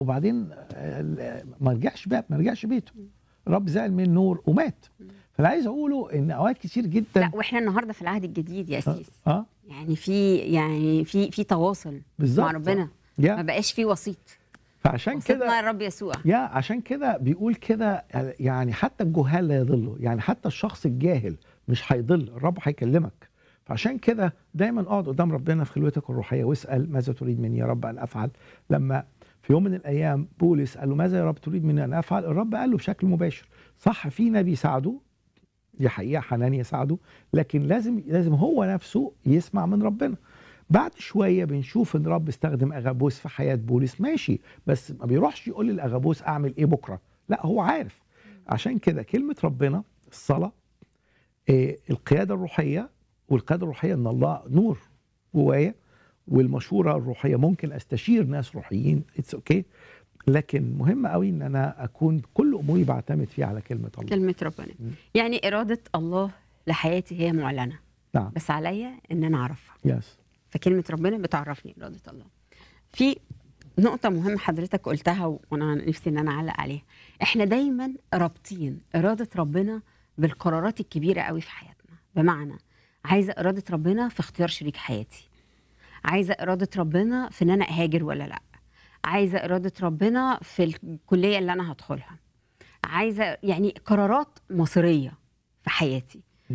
وبعدين آه، ما رجعش بقى ما رجعش بيته الرب زعل من نور ومات فانا عايز اقوله ان اوقات كتير جدا لا واحنا النهارده في العهد الجديد يا اه, سيس آه يعني في يعني في في تواصل بالظبط مع ربنا ما يا بقاش في وسيط فعشان وسيطنا كده الرب يسوع يا عشان كده بيقول كده يعني حتى الجهال لا يضلوا يعني حتى الشخص الجاهل مش هيضل الرب هيكلمك فعشان كده دايما اقعد قدام ربنا في خلوتك الروحيه واسال ماذا تريد مني يا رب ان افعل لما في يوم من الايام بولس قال له ماذا يا رب تريد مني ان افعل الرب قال له بشكل مباشر صح في نبي ساعده دي حقيقه حنانيا ساعده لكن لازم لازم هو نفسه يسمع من ربنا بعد شويه بنشوف ان الرب استخدم اغابوس في حياه بولس ماشي بس ما بيروحش يقول للاغابوس اعمل ايه بكره لا هو عارف عشان كده كلمه ربنا الصلاه إيه القياده الروحيه والقياده الروحيه ان الله نور جوايا والمشوره الروحيه ممكن استشير ناس روحيين اتس اوكي okay. لكن مهم قوي ان انا اكون كل اموري بعتمد فيها على كلمه الله كلمه ربنا مم. يعني اراده الله لحياتي هي معلنه نعم بس عليا ان انا اعرفها يس فكلمه ربنا بتعرفني اراده الله في نقطة مهمة حضرتك قلتها و- وانا نفسي ان انا اعلق عليها. احنا دايما رابطين إرادة ربنا بالقرارات الكبيرة قوي في حياتنا، بمعنى عايزة إرادة ربنا في اختيار شريك حياتي. عايزة إرادة ربنا في ان انا اهاجر ولا لا. عايزة إرادة ربنا في الكلية اللي انا هدخلها. عايزة يعني قرارات مصيرية في حياتي. م.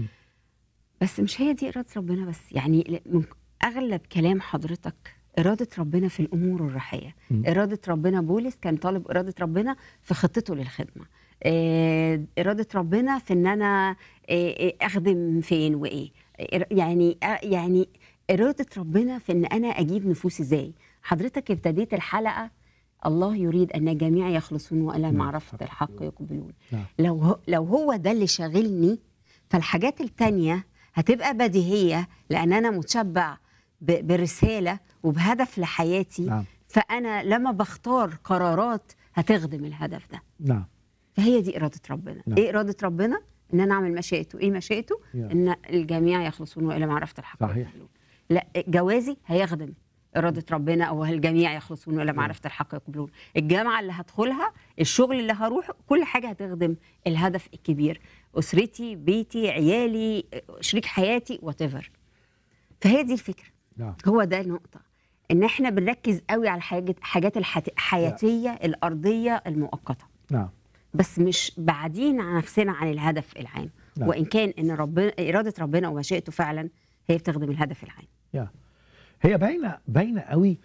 بس مش هي دي إرادة ربنا بس، يعني ل- من اغلب كلام حضرتك إرادة ربنا في الأمور الروحية م. إرادة ربنا بولس كان طالب إرادة ربنا في خطته للخدمة آه، إرادة ربنا في إن أنا آه، آه، أخدم فين وإيه إر- يعني آه، يعني إرادة ربنا في إن أنا أجيب نفوس إزاي حضرتك ابتديت الحلقة الله يريد أن الجميع يخلصون وإلى نعم. معرفة الحق يقبلون نعم. لو هو لو هو ده اللي شاغلني فالحاجات التانية هتبقى بديهية لأن أنا متشبع ب- برسالة وبهدف لحياتي نعم فأنا لما بختار قرارات هتخدم الهدف ده نعم فهي دي إرادة ربنا نعم. إيه إرادة ربنا؟ إن أنا أعمل مشيئته إيه مشيئته؟ يا. إن الجميع يخلصون وإلى معرفة الحق صحيح. يقبلون. لا جوازي هيخدم إرادة ربنا أو الجميع يخلصون وإلى معرفة الحق يقبلون الجامعة اللي هدخلها الشغل اللي هروح كل حاجة هتخدم الهدف الكبير أسرتي بيتي عيالي شريك حياتي whatever فهي دي الفكرة نعم هو ده النقطة إن إحنا بنركز قوي على الحاجات حاجات الحت- الحياتية الأرضية المؤقتة نعم بس مش بعدين عن نفسنا عن الهدف العام نعم. وإن كان إن ربنا إرادة ربنا ومشيئته فعلا هي بتخدم الهدف العام يا هي باينه باينه قوي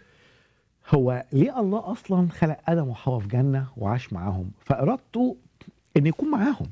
هو ليه الله اصلا خلق ادم وحواء في جنه وعاش معاهم فارادته ان يكون معاهم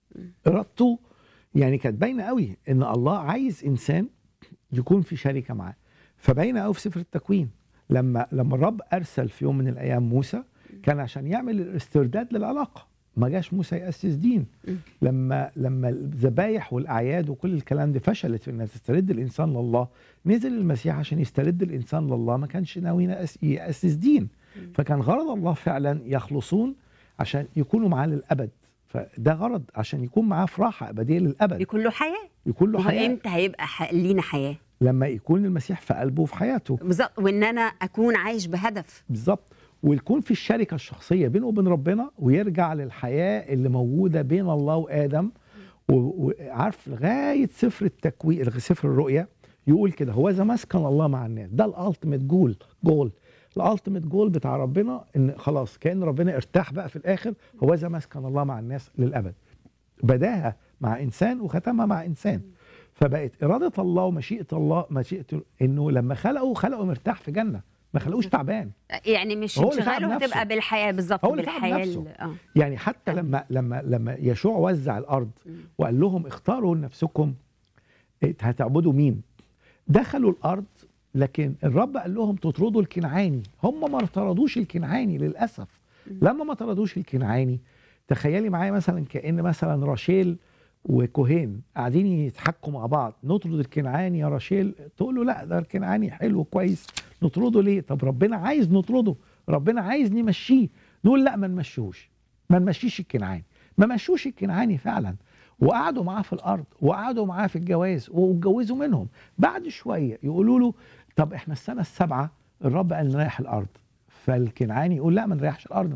ارادته يعني كانت باينه قوي ان الله عايز انسان يكون في شركه معاه فباينه قوي في سفر التكوين لما لما الرب ارسل في يوم من الايام موسى كان عشان يعمل الاسترداد للعلاقه ما جاش موسى ياسس دين م. لما لما الذبايح والاعياد وكل الكلام ده فشلت في انها تسترد الانسان لله نزل المسيح عشان يسترد الانسان لله ما كانش ناوي يأس- ياسس دين فكان غرض الله فعلا يخلصون عشان يكونوا معاه للابد فده غرض عشان يكون معاه في راحه ابديه للابد يكون له حياة يكون له ما هو حياه إمتى هيبقى ح... لينا حياة لما يكون المسيح في قلبه وفي حياته بالظبط وإن أنا أكون عايش بهدف بالظبط ويكون في الشركه الشخصيه بينه وبين ربنا ويرجع للحياه اللي موجوده بين الله وادم و- وعارف لغايه سفر التكوين سفر الرؤيا يقول كده هو اذا مسكن الله مع الناس ده الالتيميت جول جول الالتيميت جول بتاع ربنا ان خلاص كان ربنا ارتاح بقى في الاخر هو اذا مسكن الله مع الناس للابد بداها مع انسان وختمها مع انسان فبقت اراده الله ومشيئه الله مشيئته انه لما خلقه خلقه مرتاح في جنه ما خلقوش تعبان يعني مش هو اللي تعب انشغاله نفسه. هتبقى بالحياة بالظبط هو اللي تعب بالحياة نفسه. ال- آه. يعني حتى لما لما لما يشوع وزع الارض وقال لهم اختاروا لنفسكم إيه، هتعبدوا مين دخلوا الارض لكن الرب قال لهم تطردوا الكنعاني هم ما طردوش الكنعاني للاسف لما ما طردوش الكنعاني تخيلي معايا مثلا كان مثلا راشيل وكوهين قاعدين يتحكوا مع بعض نطرد الكنعاني يا راشيل تقول له لا ده الكنعاني حلو كويس نطرده ليه طب ربنا عايز نطرده ربنا عايز نمشيه نقول لا ما نمشيهوش ما نمشيش الكنعاني ما مشوش الكنعاني فعلا وقعدوا معاه في الارض وقعدوا معاه في الجواز واتجوزوا منهم بعد شويه يقولوا له طب احنا السنه السابعه الرب قال نريح الارض فالكنعاني يقول لا ما نريحش الارض